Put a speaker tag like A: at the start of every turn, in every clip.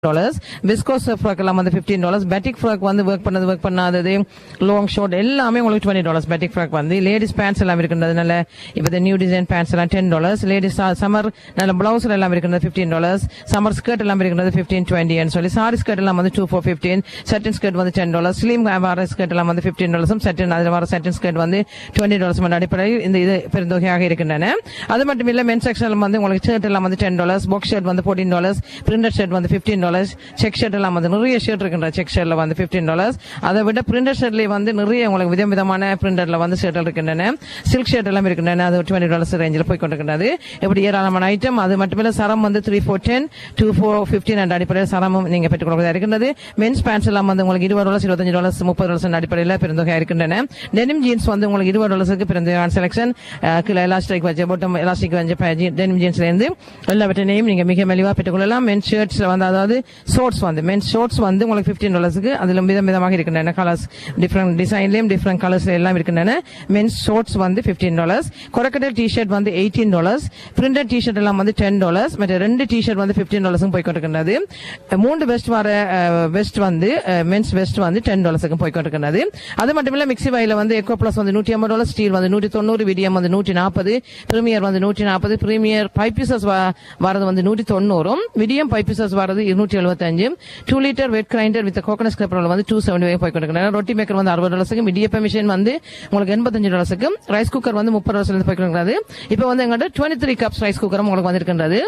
A: Dollars viscose frock எல்லாம் வந்து fifteen dollars batik frock வந்து ஒர்க் பண்ணது ஒர்க் பண்ணாதது லாங் ஷார்ட் எல்லாமே உங்களுக்கு டுவெண்ட்டி டாலர்ஸ் பேட்டிக் ஃப்ராக் வந்து லேடிஸ் பேண்ட்ஸ் எல்லாம் இருக்கின்றதுனால இப்போ நியூ டிசைன் பேண்ட்ஸ் எல்லாம் டென் டாலர்ஸ் லேடிஸ் சம்மர் நல்ல பிளவுஸ் எல்லாம் இருக்கிறது பிப்டீன் டாலர்ஸ் சம்மர் ஸ்கர்ட் எல்லாம் இருக்கிறது பிப்டீன் டுவெண்ட்டி சொல்லி சாரி ஸ்கர்ட் எல்லாம் வந்து two four fifteen satin skirt வந்து டென் டாலர்ஸ் ஸ்லீம் வர ஸ்கர்ட் எல்லாம் வந்து பிப்டீன் டாலர்ஸும் செட்டின் அதில் வர செட்டின் ஸ்கர்ட் வந்து டுவெண்ட்டி டாலர்ஸ் அடிப்படையில் இந்த இது பெருந்தொகையாக இருக்கின்றன அது மட்டும் இல்ல மென் செக்ஷன் வந்து உங்களுக்கு ஷர்ட் எல்லாம் வந்து டென் டாலர்ஸ் பாக்ஸ் ஷர்ட் வந்து ஃபோர்டீன் டாலர்ஸ் பிரிண்டட் ஷர்ட் வந்து பிப்டீன் டாலர்ஸ் செக் ஷர்ட் எல்லாம் வந்து நிறைய ஷர்ட் இருக்கின்ற செக் ஷர்ட்ல வந்து பிப்டீன் டாலர்ஸ் அதை விட பிரிண்டட் ஷர்ட்லயே வந்து நிறைய உங்களுக்கு விதம் விதமான பிரிண்டர்ல வந்து ஷர்ட் இருக்கின்றன சில்க் ஷர்ட் எல்லாம் இருக்கின்றன அது டுவெண்ட்டி டாலர்ஸ் ரேஞ்சில் போய் கொண்டிருக்கின்றது இப்படி ஏராளமான ஐட்டம் அது மட்டுமில்ல சரம் வந்து three four ten two four fifteen என்ற அடிப்படையில் சரமும் நீங்க பெற்றுக்கொள்ளக்கூடியதாக இருக்கின்றது மென்ஸ் பேண்ட்ஸ் எல்லாம் வந்து உங்களுக்கு இருபது டாலர்ஸ் இருபத்தஞ்சு டாலர்ஸ் முப்பது டாலர்ஸ் அடிப்படையில் பெருந்தொகையாக இருக்கின்றன டெனிம் ஜீன்ஸ் வந்து உங்களுக்கு இருபது டாலர்ஸுக்கு பெருந்தொகையான செலக்ஷன் கீழே எலாஸ்டிக் வச்சு பாட்டம் எலாஸ்டிக் வச்சு டெனிம் ஜீன்ஸ்ல இருந்து எல்லாவற்றையும் நீங்க மிக மலிவாக பெற்றுக்கொள்ளலாம் மென் ஷர்ட்ஸ்ல வந்து அதாவது ஷோர்ட்ஸ் வந்து மென் ஷோர்ட்ஸ் வந்து உங்களுக்கு பிப்டீன் டாலர்ஸ்க்கு அதில் விதம் விதமாக இருக்கின்றன கலர்ஸ் டிஃப்ரெண்ட் டிசைன்லயும் டிஃப்ரெண்ட் கலர்ஸ் எல்லாம் இருக்கின்றன மென்ஸ் ஷோர்ட்ஸ் வந்து பிப்டீன் டாலர்ஸ் கொரக்கடல் டி ஷர்ட் வந்து eighteen dollars printed T shirt எல்லாம் வந்து டென் டாலர்ஸ் மற்ற ரெண்டு டி ஷர்ட் வந்து பிப்டீன் டாலர்ஸும் போய் கொண்டிருக்கின்றது மூன்று வெஸ்ட் வர வெஸ்ட் வந்து மென்ஸ் வெஸ்ட் வந்து டென் டாலர்ஸுக்கு போய் கொண்டிருக்கின்றது அது மட்டும் இல்ல மிக்சி வயல வந்து எக்கோ பிளஸ் வந்து நூற்றி ஐம்பது டாலர் ஸ்டீல் வந்து நூற்றி தொண்ணூறு விடியம் வந்து நூற்றி நாற்பது பிரீமியர் வந்து நூற்றி நாற்பது பிரீமியர் ஃபைவ் பீசஸ் வரது வந்து நூற்றி தொண்ணூறும் விடியம் ஃபைவ் பீசஸ் வரது இருநூற்றி எழுபத்தஞ்சு two litre wet grinder with coconut scrubber வந்து டூ செவன்டி போய் கொண்டிருக்கிறாங்க ரொட்டி மேக்கர் வந்து அறுபது டாலர்ஸுக்கு இடியப்ப மிஷின் வந்து உங்களுக்கு எண்பத்தஞ்சு டாலர்ஸுக்கு ரைஸ் குக்கர் வந்து முப்பது டாலர்ஸ்ல இருந்து போய் கொண்டிருக்கிறது இப்போ வந்து எங்கள்கிட்ட டுவெண்ட்டி த்ரீ கப்ஸ் ரைஸ் குக்கரும் உங்களுக்கு வந்திருக்கின்றது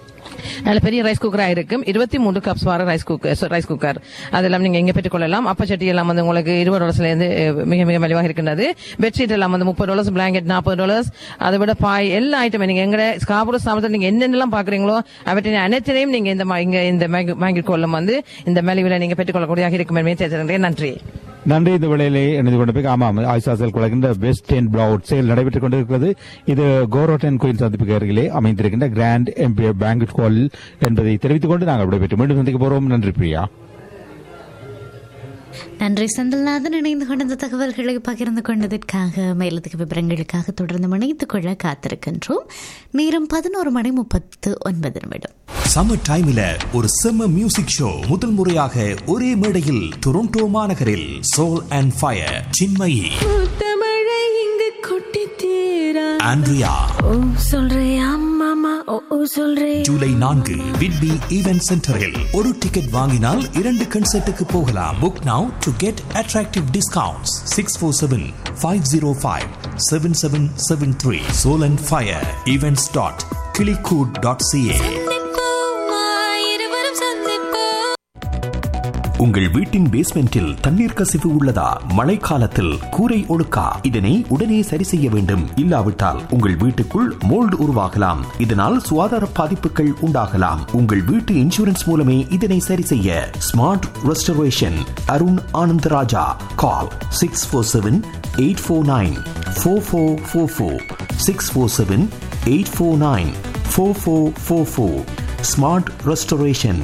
A: நல்ல பெரிய ரைஸ் குக்கரா இருக்கும் இருபத்தி மூன்று கப்ஸ் வர ரைஸ் குக்கர் ரைஸ் குக்கர் அதெல்லாம் நீங்க எங்க பெற்றுக்கொள்ளலாம் அப்பச்சட்டி எல்லாம் வந்து உங்களுக்கு இருபது டாலர்ஸ்ல இருந்து மிக மிக மலிவாக இருக்கின்றது பெட்ஷீட் எல்லாம் வந்து முப்பது டாலர்ஸ் பிளாங்கெட் நாற்பது டாலர்ஸ் அதை விட பாய் எல்லா ஐட்டம் நீங்க எங்க ஸ்காபுர சாமத்தில் நீங்க என்னென்னலாம் பாக்குறீங்களோ அவற்றை அனைத்தினையும் நீங்க இந்த இங்க இந்த வாங்கிக் கொள்ளும் வந்து இந்த மலிவில் நீங்க பெற்றுக்கொள்ளக்கூடியதாக இருக்கும் என்பதை தெரிவிக்கிறேன் நன்றி
B: நன்றி இந்த வேளையிலே எனது கொண்டு போய் ஆமாம் ஆயுசாசல் குழகின்ற வெஸ்ட் அண்ட் பிளவுட் சேல் நடைபெற்றுக் கொண்டிருக்கிறது இது கோரோட்டன் கோயில் சந்திப்புக்கு அருகிலே அமைந்திருக்கின்ற கிராண்ட் எம்பியர் பேங்க் ஹால் என்பதை தெரிவித்துக் கொண்டு நாங்கள் விடைபெற்று மீண்டும் சந்திக்க போறோம் நன்றி பிரியா
C: நன்றி செந்தில்நாதன் இணைந்து கொண்ட இந்த தகவல்களை பகிர்ந்து கொண்டதற்காக மேலதிக விவரங்களுக்காக தொடர்ந்து இணைத்துக் கொள்ள காத்திருக்கின்றோம் நேரம் பதினோரு மணி முப்பத்து ஒன்பது நிமிடம்
D: சம்மர் டைம்ல ஒரு செம்ம மியூசிக் ஷோ முதல் முறையாக ஒரே மேடையில் டொரண்டோ மாநகரில் சோல் அண்ட் ஃபயர் சின்மயி
E: தமிழை இங்கு கொட்டி தீரா
D: ஆண்ட்ரியா
E: ஓ சொல்றியா மாமா ஓ ஓ சொல்றே
D: ஜூலை நான்கு விட்பி ஈவென்ட் சென்டரில் ஒரு டிக்கெட் வாங்கினால் இரண்டு கன்சர்ட்டுக்கு போகலாம் book now to get attractive discounts six four seven five zero five seven seven seven three soul and fire events dot கிளிகூட் டாட் சிஏ
E: இருவரும் சந்திப்போம்
D: உங்கள் வீட்டின் பேஸ்மெண்டில் தண்ணீர் கசிவு உள்ளதா மழைக்காலத்தில் கூரை ஒழுக்கா இதனை உடனே சரி செய்ய வேண்டும் இல்லாவிட்டால் உங்கள் வீட்டுக்குள் மோல்டு உருவாகலாம் இதனால் சுகாதார பாதிப்புகள் உண்டாகலாம் உங்கள் வீட்டு இன்சூரன்ஸ் மூலமே இதனை சரி செய்ய smart restoration Arun Anandaraja call six four seven eight four nine four four four four six four seven eight four nine four four four four smart restoration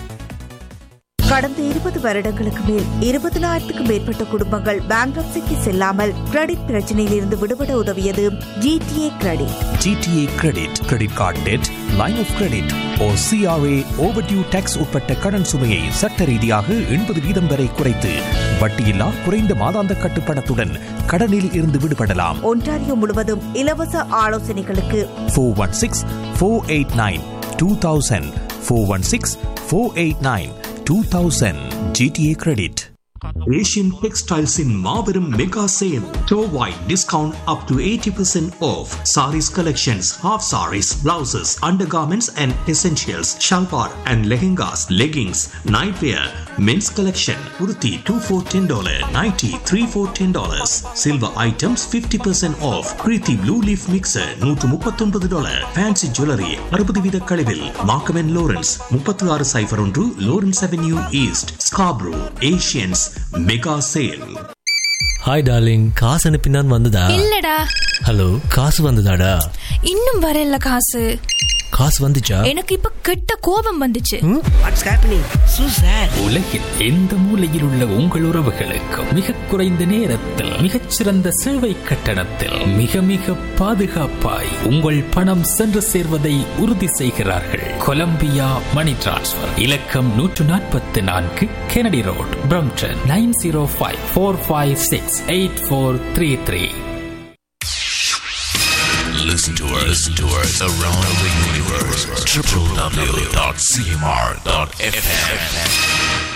F: கடந்த இருபது வருடங்களுக்கு மேல் இருபதனாயிரத்துக்கும் மேற்பட்ட குடும்பங்கள் பேங்க்ரப்சிக்கு செல்லாமல் கிரெடிட் பிரச்சனையில் இருந்து விடுபட உதவியது GTA credit
D: GTA credit credit card debt line of credit oh CRA overdue taxes உட்பட்ட கடன் சுமையை சட்ட ரீதியாக எண்பது வீதம் வரை குறைத்து வட்டியில்லா குறைந்த மாதாந்த கட்டுப்பணத்துடன் கடனில் இருந்து விடுபடலாம்
F: ஒன்டாரியோ முழுவதும் இலவச ஆலோசனைகளுக்கு
D: four one six four eight nine two thousand four one six four eight nine two thousand GTA credit Asian டெக்ஸ்டைல்ஸின் மாபெரும் மெகா சேல் டோவாய் discount up to eighty percent off sarees collections half sarees blouses undergarments and essentials salwar and lehengas leggings nightwear men's collection உருத்தி two four ten dollar ninety three four ten dollars silver items fifty percent off Preethi blue leaf mixer நூற்று முப்பத்தொன்பது dollar fancy jewellery அறுபது வீத கழிவில் மார்க்கமென் Lawrence முப்பத்தி ஆறு சைஃபர் ஒன்று Lawrence avenue east Scarborough Asians mega sale
G: hi darling காசு அனுப்பினான் வந்ததா
E: இல்லடா
G: ஹலோ காசு வந்ததாடா
E: இன்னும் வரல காசு
G: காசு வந்துச்சா
E: எனக்கு இப்ப கெட்ட கோபம் வந்துச்சு
H: வாட்ஸ் ஹேப்பனிங் சூ சார்
I: உலகில் எந்த மூலையில் உள்ள உங்கள் உறவுகளுக்கு மிக குறைந்த நேரத்தில் மிகச்சிறந்த சேவை கட்டணத்தில் மிக மிக பாதுகாப்பாய் உங்கள் பணம் சென்று சேர்வதை உறுதி செய்கிறார்கள் கொலம்பியா மணி டிரான்ஸ்ஃபர் இலக்கம் நூற்று நாற்பத்தி நான்கு Kennedy road Brampton nine zero five four five six eight four three three
J: Listen to us, listen to us around the universe. www.cmr.fm.